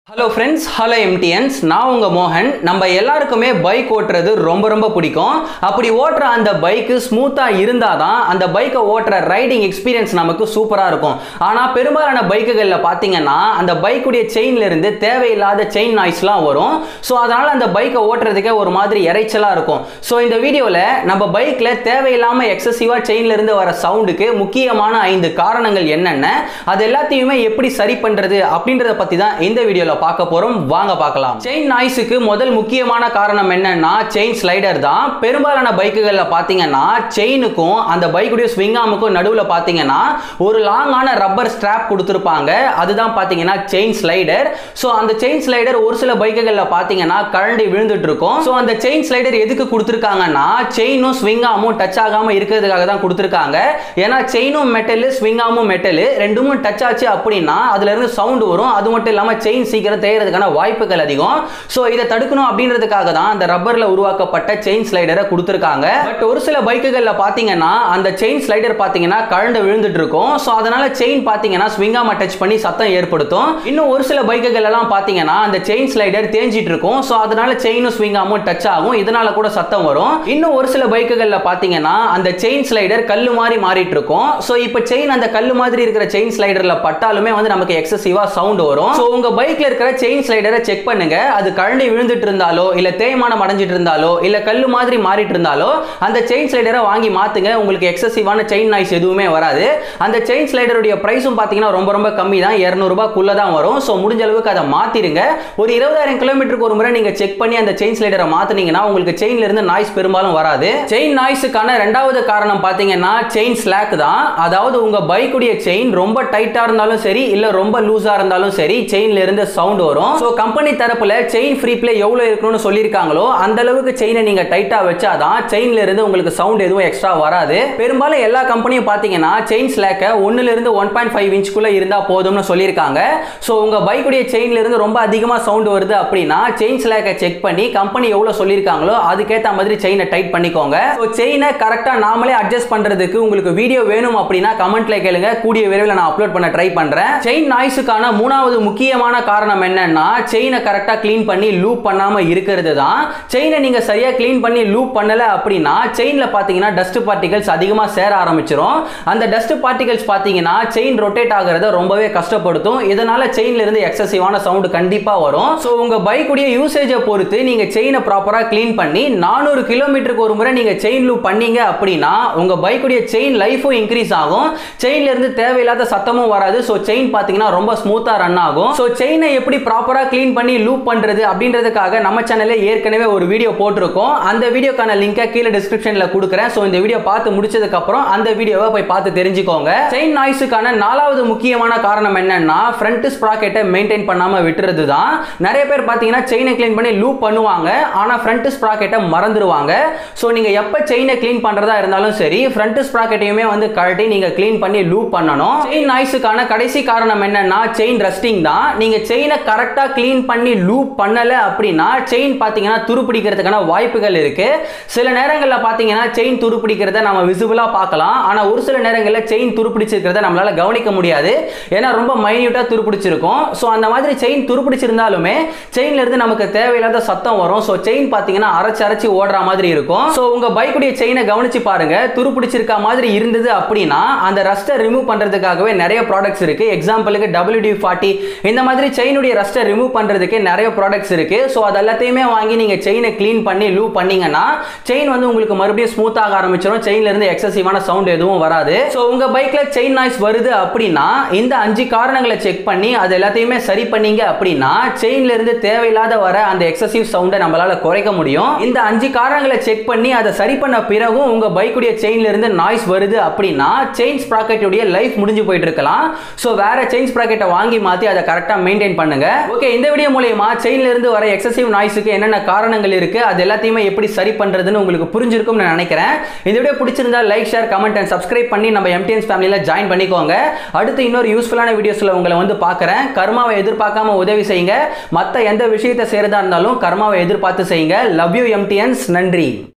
hello friends hello எம்டிஎன்ஸ் நான் உங்கள் மோகன் நம்ம எல்லாருக்குமே பைக் ஓட்டுறது ரொம்ப ரொம்ப பிடிக்கும் அப்படி ஓட்டுற அந்த பைக்கு ஸ்மூத்தாக இருந்தால் தான் அந்த பைக்கை ஓட்டுற ரைடிங் எக்ஸ்பீரியன்ஸ் நமக்கு சூப்பராக இருக்கும் ஆனால் பெரும்பாலான பைக்குகளில் பார்த்தீங்கன்னா அந்த பைக்குடைய செயின்ல இருந்து தேவையில்லாத செயின் நாய்ஸ்லாம் வரும் ஸோ அதனால் அந்த பைக்கை ஓட்டுறதுக்கே ஒரு மாதிரி இறைச்சலாக இருக்கும் ஸோ இந்த வீடியோவில் நம்ம பைக்கில் தேவையில்லாமல் எக்ஸசிவாக செயின்ல இருந்து வர சவுண்டுக்கு முக்கியமான ஐந்து காரணங்கள் என்னென்ன அது எல்லாத்தையுமே எப்படி சரி பண்ணுறது அப்படின்றத பற்றி தான் இந்த வீடியோவில் பார்க்க போறோம் வாங்க பார்க்கலாம் செயின் நாய்ஸுக்கு முதல் முக்கியமான காரணம் என்னன்னா செயின் ஸ்லைடர் தான் பெரும்பாலான பைக்குகளில் பார்த்தீங்கன்னா செயினுக்கும் அந்த பைக்குடைய ஸ்விங் ஆமுக்கும் நடுவில் பார்த்தீங்கன்னா ஒரு லாங்கான ரப்பர் ஸ்ட்ராப் கொடுத்துருப்பாங்க அதுதான் பார்த்தீங்கன்னா செயின் ஸ்லைடர் ஸோ அந்த செயின் ஸ்லைடர் ஒரு சில பைக்குகளில் பார்த்தீங்கன்னா கரண்டி விழுந்துட்டு இருக்கும் ஸோ அந்த செயின் ஸ்லைடர் எதுக்கு கொடுத்துருக்காங்கன்னா செயினும் ஸ்விங் ஆமும் டச் ஆகாம இருக்கிறதுக்காக தான் கொடுத்துருக்காங்க ஏன்னா செயினும் மெட்டலு ஸ்விங் ஆமும் மெட்டலு ரெண்டுமே டச் ஆச்சு அப்படின்னா அதுல இருந்து சவுண்ட் வரும் அது மட்டும் இல்லாமல் செயின் சீக்கிரம் தேயறதுக்கான வாய்ப்புகள் அதிகம் ஸோ இதை தடுக்கணும் அப்படின்றதுக்காக தான் அந்த ரப்பர்ல உருவாக்கப்பட்ட செயின் ஸ்லைடரை கொடுத்துருக்காங்க பட் ஒரு சில பைக்குகளில் பார்த்தீங்கன்னா அந்த செயின் ஸ்லைடர் பார்த்தீங்கன்னா கழண்டு விழுந்துட்டு இருக்கும் ஸோ அதனால செயின் பார்த்தீங்கன்னா ஸ்விங்காம டச் பண்ணி சத்தம் ஏற்படுத்தும் இன்னும் ஒரு சில பைக்குகள் எல்லாம் பார்த்தீங்கன்னா அந்த செயின் ஸ்லைடர் தேஞ்சிட்டு இருக்கும் ஸோ அதனால செயினும் ஸ்விங்காமும் டச் ஆகும் இதனால கூட சத்தம் வரும் இன்னும் ஒரு சில பைக்குகளில் பார்த்தீங்கன்னா அந்த செயின் ஸ்லைடர் கல்லு மாதிரி மாறிட்டு இருக்கும் ஸோ இப்போ செயின் அந்த கல்லு மாதிரி இருக்கிற செயின் ஸ்லைடர்ல பட்டாலுமே வந்து நமக்கு எக்ஸசிவா சவுண்ட் வரும் ஸோ உங்க பைக்ல இருக்கிற செயின் ஸ்லைடரை செக் பண்ணுங்க அது கழண்டி விழுந்துட்டு இருந்தாலோ இல்ல தேய்மானம் அடைஞ்சிட்டு இருந்தாலோ இல்ல கல்லு மாதிரி மாறிட்டு இருந்தாலோ அந்த செயின் ஸ்லைடரை வாங்கி மாத்துங்க உங்களுக்கு எக்ஸசிவான செயின் நாய்ஸ் எதுவுமே வராது அந்த செயின் ஸ்லைடருடைய பிரைஸும் பார்த்தீங்கன்னா ரொம்ப ரொம்ப கம்மி தான் இரநூறுபாக்குள்ள தான் வரும் ஸோ முடிஞ்ச அளவுக்கு அதை மாத்திருங்க ஒரு இருபதாயிரம் கிலோமீட்டருக்கு ஒரு முறை நீங்க செக் பண்ணி அந்த செயின் ஸ்லைடரை மாத்துனீங்கன்னா உங்களுக்கு செயின்ல இருந்து நாய்ஸ் பெரும்பாலும் வராது செயின் நாய்ஸுக்கான ரெண்டாவது காரணம் பார்த்தீங்கன்னா செயின் ஸ்லாக் தான் அதாவது உங்க பைக்குடைய செயின் ரொம்ப டைட்டா இருந்தாலும் சரி இல்ல ரொம்ப லூஸா இருந்தாலும் சரி செயின்ல இருந்து சவுண்ட் வரும் ஸோ கம்பெனி தரப்புல செயின் ஃப்ரீ பிளே எவ்வளவு இருக்கணும்னு சொல்லியிருக்காங்களோ அந்த அளவுக்கு செயினை நீங்க டைட்டா வச்சாதான் செயின்ல இருந்து உங்களுக்கு சவுண்ட் எதுவும் எக்ஸ்ட்ரா வராது பெரும்பாலும் எல்லா கம்பெனியும் பார்த்தீங்கன்னா செயின் ஸ்லாக்க ஒன்னுல இருந்து ஒன் பாயிண்ட் ஃபைவ் இன்ச்சுக்குள்ள இருந்தா போதும்னு சொல்லியிருக்காங்க ஸோ உங்க பைக்குடைய செயின்ல இருந்து ரொம்ப அதிகமா சவுண்ட் வருது அப்படின்னா செயின் ஸ்லாக்கை செக் பண்ணி கம்பெனி எவ்வளவு சொல்லியிருக்காங்களோ அதுக்கேற்ற மாதிரி செயினை டைட் பண்ணிக்கோங்க ஸோ செயினை கரெக்டா நாமளே அட்ஜஸ்ட் பண்றதுக்கு உங்களுக்கு வீடியோ வேணும் அப்படின்னா கமெண்ட்ல கேளுங்க கூடிய விரைவில் நான் அப்லோட் பண்ண ட்ரை பண்றேன் செயின் நாய்ஸுக்கான மூணாவது முக்கியமான காரணம் என்னன்னா செயினை கரெக்டா க்ளீன் பண்ணி லூப் பண்ணாம இருக்கிறது தான் செயினை நீங்க சரியா க்ளீன் பண்ணி லூப் பண்ணல அப்படின்னா செயின்ல பாத்தீங்கன்னா டஸ்ட் பார்ட்டிகல்ஸ் அதிகமா சேர ஆரம்பிச்சிரும் அந்த டஸ்ட் பார்ட்டிகல்ஸ் பாத்தீங்கன்னா செயின் ரொட்டேட் ஆகிறத ரொம்பவே கஷ்டப்படுத்தும் இதனால செயின்ல இருந்து எக்ஸசிவான சவுண்ட் கண்டிப்பா வரும் ஸோ உங்க பைக்குடைய யூசேஜை பொறுத்து நீங்க செயினை ப்ராப்பரா க்ளீன் பண்ணி நானூறு கிலோமீட்டருக்கு ஒரு முறை நீங்க செயின் லூப் பண்ணீங்க அப்படின்னா உங்க பைக்குடைய செயின் லைஃபும் இன்க்ரீஸ் ஆகும் செயின்ல இருந்து தேவையில்லாத சத்தமும் வராது ஸோ செயின் பாத்தீங்கன்னா ரொம்ப ஸ்மூத்தா ரன் ஆகும் ஸோ செயினை எப்படி ப்ராப்பரா க்ளீன் பண்ணி லூப் பண்றது அப்படின்றதுக்காக நம்ம சேனல்ல ஏற்கனவே ஒரு வீடியோ போட்டிருக்கோம் அந்த வீடியோக்கான லிங்கை கீழே டிஸ்கிரிப்ஷன்ல கொடுக்குறேன் ஸோ இந்த வீடியோ பார்த்து முடிச்சதுக்கு அப்புறம் அந்த வீடியோவை போய் பார்த்து தெரிஞ்சுக்கோங்க செயின் நாய்ஸுக்கான நாலாவது முக்கியமான காரணம் என்னன்னா ஃப்ரண்ட் ஸ்ப்ராக்கெட்டை மெயின்டைன் பண்ணாம விட்டுறது தான் நிறைய பேர் பார்த்தீங்கன்னா செயினை க்ளீன் பண்ணி லூப் பண்ணுவாங்க ஆனால் ஃப்ரண்ட் ஸ்ப்ராக்கெட்டை மறந்துடுவாங்க ஸோ நீங்கள் எப்போ செயினை க்ளீன் பண்ணுறதா இருந்தாலும் சரி ஃப்ரண்ட் ஸ்ப்ராக்கெட்டையுமே வந்து கழட்டி நீங்கள் க்ளீன் பண்ணி லூப் பண்ணணும் செயின் நாய்ஸுக்கான கடைசி காரணம் என்னன்னா செயின் ரஸ்டிங் தான் நீங்கள் செயினை கரெக்டாக க்ளீன் பண்ணி லூப் பண்ணலை அப்படின்னா செயின் பார்த்தீங்கன்னா துருப்பிடிக்கிறதுக்கான வாய்ப்புகள் இருக்கு சில நேரங்களில் பார்த்தீங்கன்னா செயின் துருப்பிடிக்கிறத நம்ம விசிபிளாக பார்க்கலாம் ஆனால் ஒரு சில நேரங்களில் செயின் துருப்பிடிச்சிருக்கிறத நம்மளால கவனிக்க முடியாது ஏன்னா ரொம்ப மைன்யூட்டாக துருப்பிடிச்சிருக்கும் ஸோ அந்த மாதிரி செயின் துருப்பிடிச்சிருந்தாலுமே செயின்ல இருந்து நமக்கு தேவையில்லாத சத்தம் வரும் ஸோ செயின் பார்த்தீங்கன்னா அரைச்சு அரைச்சு ஓடுற மாதிரி இருக்கும் ஸோ உங்க பைக்குடைய செயினை கவனிச்சு பாருங்க துருப்பிடிச்சிருக்க மாதிரி இருந்தது அப்படின்னா அந்த ரஸ்ட்டை ரிமூவ் பண்றதுக்காகவே நிறைய ப்ராடக்ட்ஸ் இருக்கு எக்ஸாம்பிளுக்கு டபிள்யூடி ஃபார்ட்டி இந்த மாதிரி செயினுடைய ரஸ்ட்டை ரிமூவ் பண்றதுக்கு நிறைய ப்ராடக்ட்ஸ் இருக்கு ஸோ அது எல்லாத்தையுமே வாங்கி நீங்க செயினை க்ளீன் பண்ணி லூப் பண்ணீங்கன்னா செயின் வந்து உங்களுக்கு மறுபடியும் ஸ்மூத் ஆக ஆரம்பிச்சிடும் செயின்ல இருந்து எக்ஸசிவான சவுண்ட் எதுவும் வராது ஸோ உங்க பைக்ல செயின் நாய்ஸ் வருது அப்படின்னா இந்த அஞ்சு காரணங்களை செக் பண்ணி அது எல்லாத்தையுமே சரி பண்ணீங்க அப்படின்னா செயின்ல இருந்து தேவையில்லாத வர அந்த எக்ஸசிவ் சவுண்டை நம்மளால குறைக்க முடியும் இந்த அஞ்சு காரணங்களை செக் பண்ணி அதை சரி பண்ண பிறகும் உங்க பைக்குடைய செயின்ல இருந்து நாய்ஸ் வருது அப்படின்னா செயின் ஸ்ப்ராக்கெட்டுடைய லைஃப் முடிஞ்சு போயிட்டு இருக்கலாம் ஸோ வேற செயின் ஸ்ப்ராக்கெட்டை வாங்கி மாத்தி அதை கரெக்டாக மெயின்டைன் பண்ணுங்க ஓகே இந்த வீடியோ மூலயமா செயின்ல இருந்து வர எக்ஸசிவ் நாய்ஸுக்கு என்னென்ன காரணங்கள் இருக்கு அது எல்லாத்தையுமே எப்படி சரி பண்றதுன்னு உங்களுக்கு புரிஞ்சிருக்கும் நான் நினைக்கிறேன் இந்த வீடியோ பிடிச்சிருந்தா like share comment and subscribe பண்ணி நம்ம எம்டிஎன்ஸ் ஃபேமிலியில் ஜாயின் பண்ணிக்கோங்க அடுத்து இன்னொரு யூஸ்ஃபுல்லான வீடியோஸில் உங்களை வந்து பார்க்குறேன் கர்மாவை எதிர்பார்க்காம உதவி செய்யுங்க மற்ற எந்த விஷயத்தை செய்கிறதா இருந்தாலும் கர்மாவை எதிர்பார்த்து செய்யுங்க லவ் யூ எம்டிஎன்ஸ் நன்றி